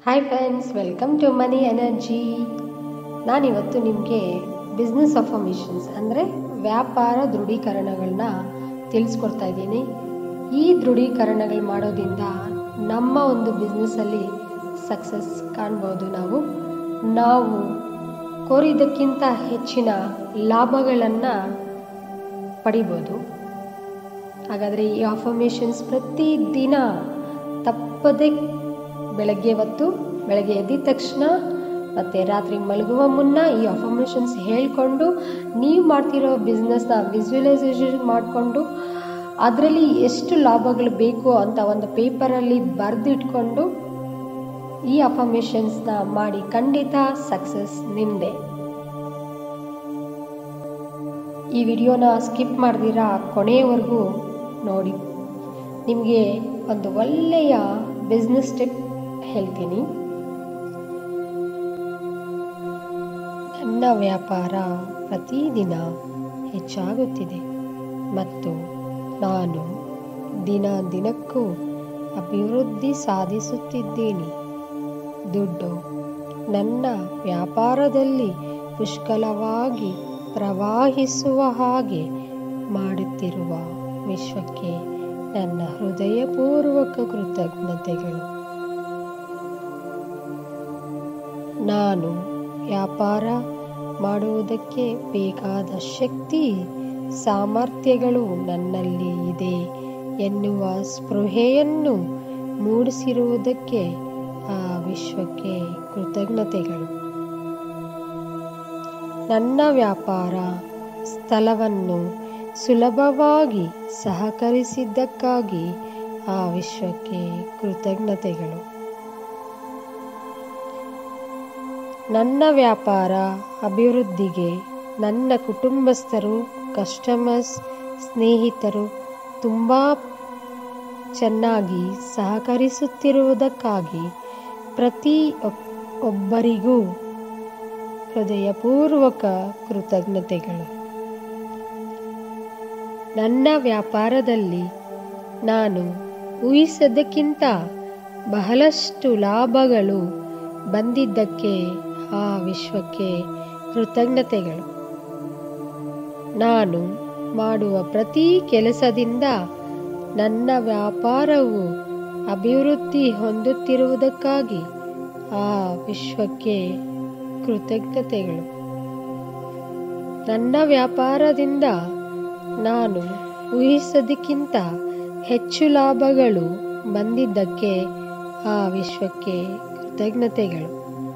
hi friends welcome to money energy ನಾನಿವತ್ತು ನಿಮಗೆ business affirmations ಅಂದರೆ ವ್ಯಾಪಾರ ದೃಢೀಕರಣಗಳನ್ನ ತಿಳಿಸ್ಕೊಡ್ತಾ ಇದ್ದೀನಿ ಈ ದೃಢೀಕರಣಗಳು ಮಾಡೋದ್ರಿಂದ ನಮ್ಮ ಒಂದು ಬಿಸ್ನೆಸ್ಸಲ್ಲಿ ಸಕ್ಸಸ್ ಕಾಣ್ಬೋದು ನಾವು ನಾವು ಕೋರಿದ್ದಕ್ಕಿಂತ ಹೆಚ್ಚಿನ ಲಾಭಗಳನ್ನು ಪಡಿಬೋದು ಹಾಗಾದರೆ ಈ ಅಫರ್ಮೇಷನ್ಸ್ ಪ್ರತಿದಿನ ತಪ್ಪದೆ ಬೆಳಗ್ಗೆ ಹೊತ್ತು ಬೆಳಗ್ಗೆ ಎದ್ದ ತಕ್ಷಣ ಮತ್ತು ರಾತ್ರಿ ಮಲಗುವ ಮುನ್ನ ಈ ಅಫರ್ಮೇಷನ್ಸ್ ಹೇಳಿಕೊಂಡು ನೀವು ಮಾಡ್ತಿರೋ ಬಿಸ್ನೆಸ್ನ ವಿಜುವಲೈಸೇಷನ್ ಮಾಡಿಕೊಂಡು ಅದರಲ್ಲಿ ಎಷ್ಟು ಲಾಭಗಳು ಬೇಕು ಅಂತ ಒಂದು ಪೇಪರಲ್ಲಿ ಬರೆದಿಟ್ಕೊಂಡು ಈ ಅಫರ್ಮೇಷನ್ಸ್ನ ಮಾಡಿ ಖಂಡಿತ ಸಕ್ಸಸ್ ನಿಮ್ಮದೇ ಈ ವಿಡಿಯೋನ ಸ್ಕಿಪ್ ಮಾಡ್ದಿರಾ ಕೊನೆಯವರೆಗೂ ನೋಡಿ ನಿಮಗೆ ಒಂದು ಒಳ್ಳೆಯ ಬಿಸ್ನೆಸ್ ಟಿಪ್ ಹೇಳ್ತೀನಿ ನನ್ನ ವ್ಯಾಪಾರ ಪ್ರತಿದಿನ ಹೆಚ್ಚಾಗುತ್ತಿದೆ ಮತ್ತು ನಾನು ದಿನ ದಿನಕ್ಕೂ ಅಭಿವೃದ್ಧಿ ಸಾಧಿಸುತ್ತಿದ್ದೇನೆ ದುಡ್ಡು ನನ್ನ ವ್ಯಾಪಾರದಲ್ಲಿ ಪುಷ್ಕಲವಾಗಿ ಪ್ರವಾಹಿಸುವ ಹಾಗೆ ಮಾಡುತ್ತಿರುವ ವಿಶ್ವಕ್ಕೆ ನನ್ನ ಹೃದಯಪೂರ್ವಕ ಕೃತಜ್ಞತೆಗಳು ನಾನು ವ್ಯಾಪಾರ ಮಾಡುವುದಕ್ಕೆ ಬೇಕಾದ ಶಕ್ತಿ ಸಾಮರ್ಥ್ಯಗಳು ನನ್ನಲ್ಲಿ ಇದೆ ಎನ್ನುವ ಸ್ಪೃಹೆಯನ್ನು ಮೂಡಿಸಿರುವುದಕ್ಕೆ ಆ ವಿಶ್ವಕ್ಕೆ ಕೃತಜ್ಞತೆಗಳು ನನ್ನ ವ್ಯಾಪಾರ ಸ್ಥಳವನ್ನು ಸುಲಭವಾಗಿ ಸಹಕರಿಸಿದ್ದಕ್ಕಾಗಿ ಆ ವಿಶ್ವಕ್ಕೆ ಕೃತಜ್ಞತೆಗಳು ನನ್ನ ವ್ಯಾಪಾರ ಅಭಿವೃದ್ಧಿಗೆ ನನ್ನ ಕುಟುಂಬಸ್ಥರು ಕಸ್ಟಮರ್ಸ್ ಸ್ನೇಹಿತರು ತುಂಬ ಚೆನ್ನಾಗಿ ಸಹಕರಿಸುತ್ತಿರುವುದಕ್ಕಾಗಿ ಪ್ರತಿ ಒಬ್ಬರಿಗೂ ಹೃದಯಪೂರ್ವಕ ಕೃತಜ್ಞತೆಗಳು ನನ್ನ ವ್ಯಾಪಾರದಲ್ಲಿ ನಾನು ಊಹಿಸದಕ್ಕಿಂತ ಬಹಳಷ್ಟು ಲಾಭಗಳು ಬಂದಿದ್ದಕ್ಕೆ ಆ ವಿಶ್ವಕ್ಕೆ ಕೃತಜ್ಞತೆಗಳು ನಾನು ಮಾಡುವ ಪ್ರತಿ ಕೆಲಸದಿಂದ ನನ್ನ ವ್ಯಾಪಾರವು ಅಭಿವೃದ್ಧಿ ಹೊಂದುತ್ತಿರುವುದಕ್ಕಾಗಿ ಆ ವಿಶ್ವಕ್ಕೆ ಕೃತಜ್ಞತೆಗಳು ನನ್ನ ವ್ಯಾಪಾರದಿಂದ ನಾನು ಊಹಿಸೋದಕ್ಕಿಂತ ಹೆಚ್ಚು ಲಾಭಗಳು ಬಂದಿದ್ದಕ್ಕೆ ಆ ವಿಶ್ವಕ್ಕೆ ಕೃತಜ್ಞತೆಗಳು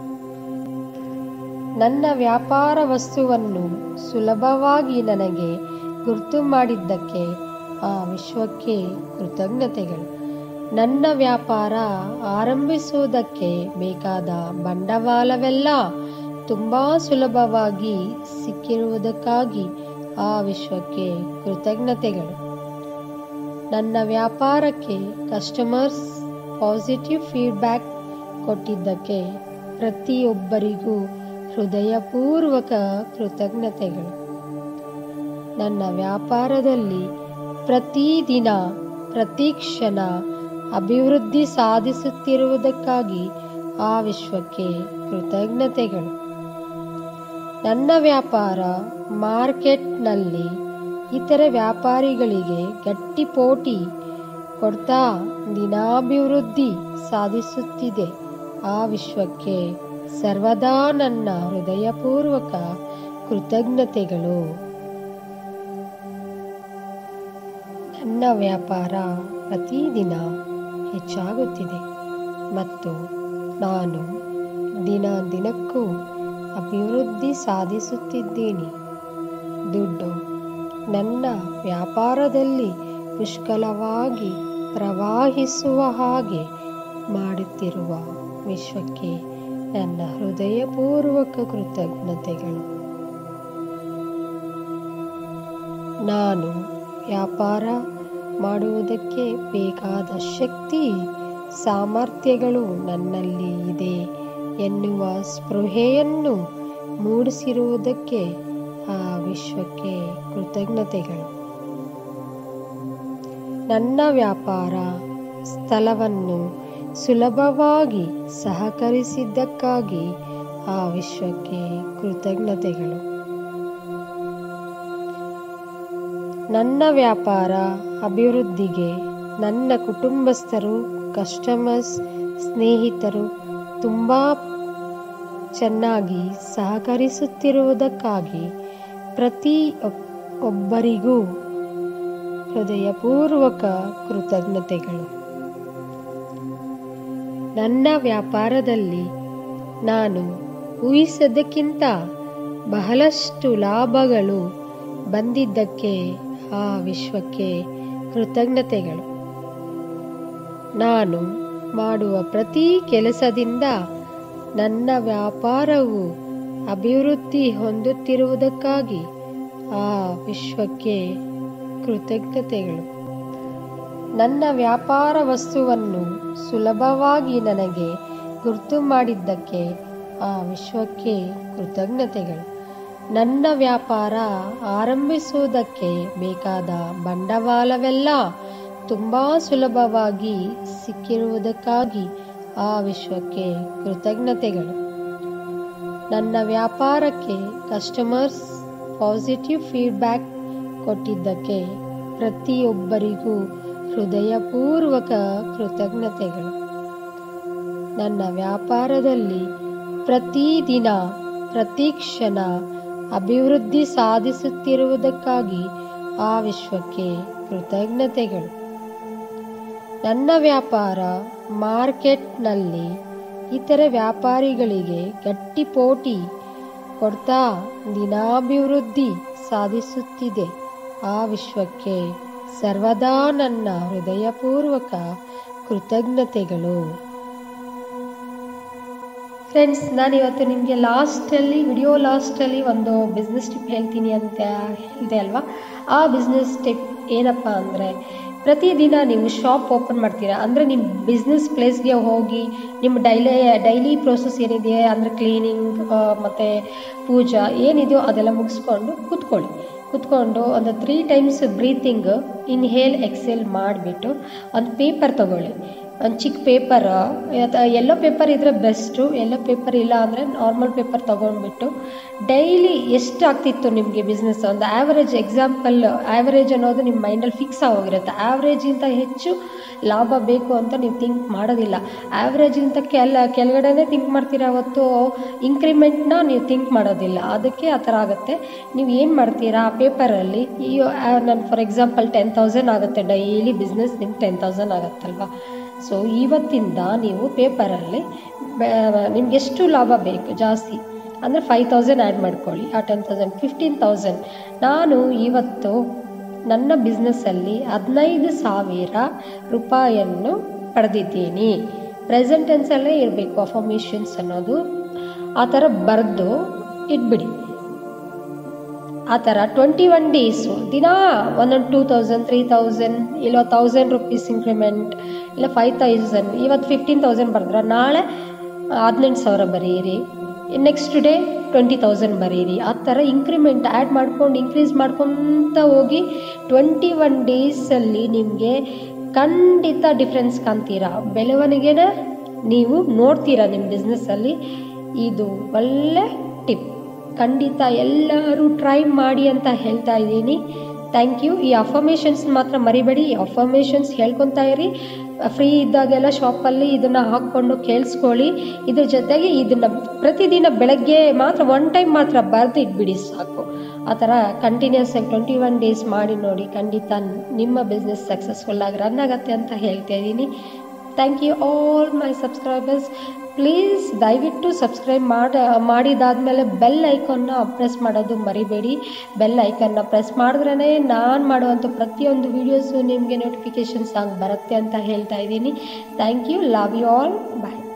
ನನ್ನ ವ್ಯಾಪಾರ ವಸ್ತುವನ್ನು ಸುಲಭವಾಗಿ ನನಗೆ ಗುರ್ತು ಮಾಡಿದ್ದಕ್ಕೆ ಆ ವಿಶ್ವಕ್ಕೆ ಕೃತಜ್ಞತೆಗಳು ನನ್ನ ವ್ಯಾಪಾರ ಆರಂಭಿಸುವುದಕ್ಕೆ ಬೇಕಾದ ಬಂಡವಾಳವೆಲ್ಲ ತುಂಬ ಸುಲಭವಾಗಿ ಸಿಕ್ಕಿರುವುದಕ್ಕಾಗಿ ಆ ವಿಶ್ವಕ್ಕೆ ಕೃತಜ್ಞತೆಗಳು ನನ್ನ ವ್ಯಾಪಾರಕ್ಕೆ ಕಸ್ಟಮರ್ಸ್ ಪಾಸಿಟಿವ್ ಫೀಡ್ಬ್ಯಾಕ್ ಕೊಟ್ಟಿದ್ದಕ್ಕೆ ಪ್ರತಿಯೊಬ್ಬರಿಗೂ ಹೃದಯಪೂರ್ವಕ ಕೃತಜ್ಞತೆಗಳು ನನ್ನ ವ್ಯಾಪಾರದಲ್ಲಿ ಪ್ರತಿದಿನ ಪ್ರತಿ ಕ್ಷಣ ಅಭಿವೃದ್ಧಿ ಸಾಧಿಸುತ್ತಿರುವುದಕ್ಕಾಗಿ ಆ ವಿಶ್ವಕ್ಕೆ ಕೃತಜ್ಞತೆಗಳು ನನ್ನ ವ್ಯಾಪಾರ ಮಾರ್ಕೆಟ್ನಲ್ಲಿ ಇತರ ವ್ಯಾಪಾರಿಗಳಿಗೆ ಗಟ್ಟಿ ಪೋಟಿ ಕೊಡ್ತಾ ದಿನಾಭಿವೃದ್ಧಿ ಸಾಧಿಸುತ್ತಿದೆ ಆ ವಿಶ್ವಕ್ಕೆ ಸರ್ವದಾ ನನ್ನ ಹೃದಯಪೂರ್ವಕ ಕೃತಜ್ಞತೆಗಳು ನನ್ನ ವ್ಯಾಪಾರ ಪ್ರತಿದಿನ ಹೆಚ್ಚಾಗುತ್ತಿದೆ ಮತ್ತು ನಾನು ದಿನ ದಿನಕ್ಕೂ ಅಭಿವೃದ್ಧಿ ಸಾಧಿಸುತ್ತಿದ್ದೇನೆ ದುಡ್ಡು ನನ್ನ ವ್ಯಾಪಾರದಲ್ಲಿ ಪುಷ್ಕಲವಾಗಿ ಪ್ರವಾಹಿಸುವ ಹಾಗೆ ಮಾಡುತ್ತಿರುವ ವಿಶ್ವಕ್ಕೆ ನನ್ನ ಹೃದಯಪೂರ್ವಕ ಕೃತಜ್ಞತೆಗಳು ನಾನು ವ್ಯಾಪಾರ ಮಾಡುವುದಕ್ಕೆ ಬೇಕಾದ ಶಕ್ತಿ ಸಾಮರ್ಥ್ಯಗಳು ನನ್ನಲ್ಲಿ ಇದೆ ಎನ್ನುವ ಸ್ಪೃಹೆಯನ್ನು ಮೂಡಿಸಿರುವುದಕ್ಕೆ ಆ ವಿಶ್ವಕ್ಕೆ ಕೃತಜ್ಞತೆಗಳು ನನ್ನ ವ್ಯಾಪಾರ ಸ್ಥಳವನ್ನು ಸುಲಭವಾಗಿ ಸಹಕರಿಸಿದ್ದಕ್ಕಾಗಿ ಆ ವಿಶ್ವಕ್ಕೆ ಕೃತಜ್ಞತೆಗಳು ನನ್ನ ವ್ಯಾಪಾರ ಅಭಿವೃದ್ಧಿಗೆ ನನ್ನ ಕುಟುಂಬಸ್ಥರು ಕಸ್ಟಮರ್ಸ್ ಸ್ನೇಹಿತರು ತುಂಬ ಚೆನ್ನಾಗಿ ಸಹಕರಿಸುತ್ತಿರುವುದಕ್ಕಾಗಿ ಪ್ರತಿ ಒಬ್ಬರಿಗೂ ಹೃದಯಪೂರ್ವಕ ಕೃತಜ್ಞತೆಗಳು ನನ್ನ ವ್ಯಾಪಾರದಲ್ಲಿ ನಾನು ಊಹಿಸದಕ್ಕಿಂತ ಬಹಳಷ್ಟು ಲಾಭಗಳು ಬಂದಿದ್ದಕ್ಕೆ ಆ ವಿಶ್ವಕ್ಕೆ ಕೃತಜ್ಞತೆಗಳು ನಾನು ಮಾಡುವ ಪ್ರತಿ ಕೆಲಸದಿಂದ ನನ್ನ ವ್ಯಾಪಾರವು ಅಭಿವೃದ್ಧಿ ಹೊಂದುತ್ತಿರುವುದಕ್ಕಾಗಿ ಆ ವಿಶ್ವಕ್ಕೆ ಕೃತಜ್ಞತೆಗಳು ನನ್ನ ವ್ಯಾಪಾರ ವಸ್ತುವನ್ನು ಸುಲಭವಾಗಿ ನನಗೆ ಗುರ್ತು ಮಾಡಿದ್ದಕ್ಕೆ ಆ ವಿಶ್ವಕ್ಕೆ ಕೃತಜ್ಞತೆಗಳು ನನ್ನ ವ್ಯಾಪಾರ ಆರಂಭಿಸುವುದಕ್ಕೆ ಬೇಕಾದ ಬಂಡವಾಳವೆಲ್ಲ ತುಂಬ ಸುಲಭವಾಗಿ ಸಿಕ್ಕಿರುವುದಕ್ಕಾಗಿ ಆ ವಿಶ್ವಕ್ಕೆ ಕೃತಜ್ಞತೆಗಳು ನನ್ನ ವ್ಯಾಪಾರಕ್ಕೆ ಕಸ್ಟಮರ್ಸ್ ಪಾಸಿಟಿವ್ ಫೀಡ್ಬ್ಯಾಕ್ ಕೊಟ್ಟಿದ್ದಕ್ಕೆ ಪ್ರತಿಯೊಬ್ಬರಿಗೂ ಹೃದಯಪೂರ್ವಕ ಕೃತಜ್ಞತೆಗಳು ನನ್ನ ವ್ಯಾಪಾರದಲ್ಲಿ ಪ್ರತಿದಿನ ಪ್ರತಿ ಕ್ಷಣ ಅಭಿವೃದ್ಧಿ ಸಾಧಿಸುತ್ತಿರುವುದಕ್ಕಾಗಿ ಆ ವಿಶ್ವಕ್ಕೆ ಕೃತಜ್ಞತೆಗಳು ನನ್ನ ವ್ಯಾಪಾರ ಮಾರ್ಕೆಟ್ನಲ್ಲಿ ಇತರ ವ್ಯಾಪಾರಿಗಳಿಗೆ ಗಟ್ಟಿ ಪೋಟಿ ಕೊಡ್ತಾ ದಿನಾಭಿವೃದ್ಧಿ ಸಾಧಿಸುತ್ತಿದೆ ಆ ವಿಶ್ವಕ್ಕೆ ಸರ್ವದಾ ನನ್ನ ಹೃದಯಪೂರ್ವಕ ಕೃತಜ್ಞತೆಗಳು ಫ್ರೆಂಡ್ಸ್ ನಾನಿವತ್ತು ನಿಮಗೆ ಲಾಸ್ಟಲ್ಲಿ ವಿಡಿಯೋ ಲಾಸ್ಟಲ್ಲಿ ಒಂದು ಬಿಸ್ನೆಸ್ ಟಿಪ್ ಹೇಳ್ತೀನಿ ಅಂತ ಹೇಳಿದೆ ಅಲ್ವಾ ಆ ಬಿಸ್ನೆಸ್ ಟಿಪ್ ಏನಪ್ಪ ಅಂದರೆ ಪ್ರತಿದಿನ ನೀವು ಶಾಪ್ ಓಪನ್ ಮಾಡ್ತೀರಾ ಅಂದರೆ ನಿಮ್ಮ ಬಿಸ್ನೆಸ್ ಪ್ಲೇಸ್ಗೆ ಹೋಗಿ ನಿಮ್ಮ ಡೈಲಿ ಡೈಲಿ ಪ್ರೋಸೆಸ್ ಏನಿದೆ ಅಂದರೆ ಕ್ಲೀನಿಂಗ್ ಮತ್ತು ಪೂಜಾ ಏನಿದೆಯೋ ಅದೆಲ್ಲ ಮುಗಿಸ್ಕೊಂಡು ಕೂತ್ಕೊಳ್ಳಿ ಕೂತ್ಕೊಂಡು ಒಂದು three times breathing inhale exhale ಮಾಡಿಬಿಟ್ಟು ಒಂದು ಪೇಪರ್ ತೊಗೊಳ್ಳಿ ಒಂದು ಚಿಕ್ಕ ಪೇಪರ್ ಎಲ್ಲೋ ಪೇಪರ್ ಇದ್ದರೆ ಬೆಸ್ಟು ಎಲ್ಲೋ ಪೇಪರ್ ಇಲ್ಲ ಅಂದರೆ ನಾರ್ಮಲ್ ಪೇಪರ್ ತೊಗೊಂಡ್ಬಿಟ್ಟು ಡೈಲಿ ಎಷ್ಟು ಆಗ್ತಿತ್ತು ನಿಮಗೆ ಬಿಸ್ನೆಸ್ ಒಂದು ಆ್ಯಾವ್ರೇಜ್ ಎಕ್ಸಾಂಪಲ್ ಆ್ಯಾವ್ರೇಜ್ ಅನ್ನೋದು ನಿಮ್ಮ ಮೈಂಡಲ್ಲಿ ಫಿಕ್ಸ್ ಆಗೋಗಿರುತ್ತೆ ಆ್ಯಾವ್ರೇಜಿಂತ ಹೆಚ್ಚು ಲಾಭ ಬೇಕು ಅಂತ ನೀವು ಥಿಂಕ್ ಮಾಡೋದಿಲ್ಲ ಆ್ಯಾವ್ರೇಜಿಂತ ಕೆಲ ಕೆಳಗಡೆನೇ ಥಿಂಕ್ ಮಾಡ್ತೀರಾ ಹೊತ್ತು ಇಂಕ್ರಿಮೆಂಟ್ನ ನೀವು ಥಿಂಕ್ ಮಾಡೋದಿಲ್ಲ ಅದಕ್ಕೆ ಆ ಥರ ಆಗುತ್ತೆ ನೀವು ಏನು ಮಾಡ್ತೀರಾ ಆ ಪೇಪರಲ್ಲಿ ಈ ನಾನು ಫಾರ್ ಎಕ್ಸಾಂಪಲ್ ಟೆನ್ ತೌಸಂಡ್ ಆಗುತ್ತೆ ಡೈಲಿ ಬಿಸ್ನೆಸ್ ನಿಮ್ಗೆ ಟೆನ್ ತೌಸಂಡ್ ಆಗುತ್ತಲ್ವಾ ಸೊ ಇವತ್ತಿಂದ ನೀವು ಪೇಪರಲ್ಲಿ ನಿಮ್ಗೆ ಎಷ್ಟು ಲಾಭ ಬೇಕು ಜಾಸ್ತಿ ಅಂದರೆ ಫೈವ್ ತೌಸಂಡ್ ಆ್ಯಡ್ ಮಾಡ್ಕೊಳ್ಳಿ ಆ ಟೆನ್ ತೌಸಂಡ್ ಫಿಫ್ಟೀನ್ ತೌಸಂಡ್ ನಾನು ಇವತ್ತು ನನ್ನ ಬಿಸ್ನೆಸ್ಸಲ್ಲಿ ಹದಿನೈದು ಸಾವಿರ ರೂಪಾಯಿಯನ್ನು ಪಡೆದಿದ್ದೀನಿ ಪ್ರೆಸೆಂಟ್ ಟೆನ್ಸಲ್ಲೇ ಇರಬೇಕು ಅಫರ್ಮೇಷನ್ಸ್ ಅನ್ನೋದು ಆ ಥರ ಬರೆದು ಇಟ್ಬಿಡಿ ಆ ಥರ ಟ್ವೆಂಟಿ ಒನ್ ಡೇಸು ದಿನಾ ಒಂದೊಂದು ಟೂ ತೌಸಂಡ್ ತ್ರೀ ತೌಸಂಡ್ ಇಲ್ಲ ತೌಸಂಡ್ ರುಪೀಸ್ ಇನ್ಕ್ರಿಮೆಂಟ್ ಇಲ್ಲ ಫೈವ್ ತೌಸಂಡ್ ಇವತ್ತು ಫಿಫ್ಟೀನ್ ತೌಸಂಡ್ ಬರೆದ್ರೆ ನಾಳೆ ಹದಿನೆಂಟು ಸಾವಿರ ಬರೀರಿ ನೆಕ್ಸ್ಟ್ ಡೇ ಟ್ವೆಂಟಿ ತೌಸಂಡ್ ಬರೀರಿ ಆ ಥರ ಇಂಕ್ರಿಮೆಂಟ್ ಆ್ಯಡ್ ಮಾಡ್ಕೊಂಡು ಇನ್ಕ್ರೀಸ್ ಮಾಡ್ಕೊತ ಹೋಗಿ ಟ್ವೆಂಟಿ ಒನ್ ಡೇಸಲ್ಲಿ ನಿಮಗೆ ಖಂಡಿತ ಡಿಫ್ರೆನ್ಸ್ ಕಾಣ್ತೀರಾ ಬೆಳವಣಿಗೆನ ನೀವು ನೋಡ್ತೀರಾ ನಿಮ್ಮ ಬಿಸ್ನೆಸ್ಸಲ್ಲಿ ಇದು ಒಳ್ಳೆ ಟಿಪ್ ಖಂಡಿತ ಎಲ್ಲರೂ ಟ್ರೈ ಮಾಡಿ ಅಂತ ಹೇಳ್ತಾ ಇದ್ದೀನಿ ಥ್ಯಾಂಕ್ ಯು ಈ ಅಫರ್ಮೇಷನ್ಸ್ ಮಾತ್ರ ಮರಿಬೇಡಿ ಈ ಅಫರ್ಮೇಷನ್ಸ್ ಹೇಳ್ಕೊತಾ ಇರಿ ಫ್ರೀ ಇದ್ದಾಗೆಲ್ಲ ಶಾಪಲ್ಲಿ ಇದನ್ನು ಹಾಕ್ಕೊಂಡು ಕೇಳಿಸ್ಕೊಳ್ಳಿ ಇದ್ರ ಜೊತೆಗೆ ಇದನ್ನು ಪ್ರತಿದಿನ ಬೆಳಗ್ಗೆ ಮಾತ್ರ ಒನ್ ಟೈಮ್ ಮಾತ್ರ ಬರೆದು ಇಟ್ಬಿಡಿ ಸಾಕು ಆ ಥರ ಕಂಟಿನ್ಯೂಸ್ ಆಗಿ ಟ್ವೆಂಟಿ ಒನ್ ಡೇಸ್ ಮಾಡಿ ನೋಡಿ ಖಂಡಿತ ನಿಮ್ಮ ಬಿಸ್ನೆಸ್ ಸಕ್ಸಸ್ಫುಲ್ ಆಗಿ ರನ್ ಆಗುತ್ತೆ ಅಂತ ಹೇಳ್ತಾ ಇದ್ದೀನಿ thank you all my subscribers please ದಯವಿಟ್ಟು ಸಬ್ಸ್ಕ್ರೈಬ್ ಮಾಡ ಮಾಡಿದಾದಮೇಲೆ ಬೆಲ್ ಐಕಾನ್ನ ಪ್ರೆಸ್ ಮಾಡೋದು ಮರಿಬೇಡಿ ಬೆಲ್ ಐಕನ್ನ ಪ್ರೆಸ್ ಮಾಡಿದ್ರೇ ನಾನು ಮಾಡುವಂಥ ಪ್ರತಿಯೊಂದು ವೀಡಿಯೋಸು ನಿಮಗೆ ನೋಟಿಫಿಕೇಷನ್ಸ್ ಆಗಿ ಬರುತ್ತೆ ಅಂತ ಹೇಳ್ತಾ ಇದ್ದೀನಿ thank you love you all bye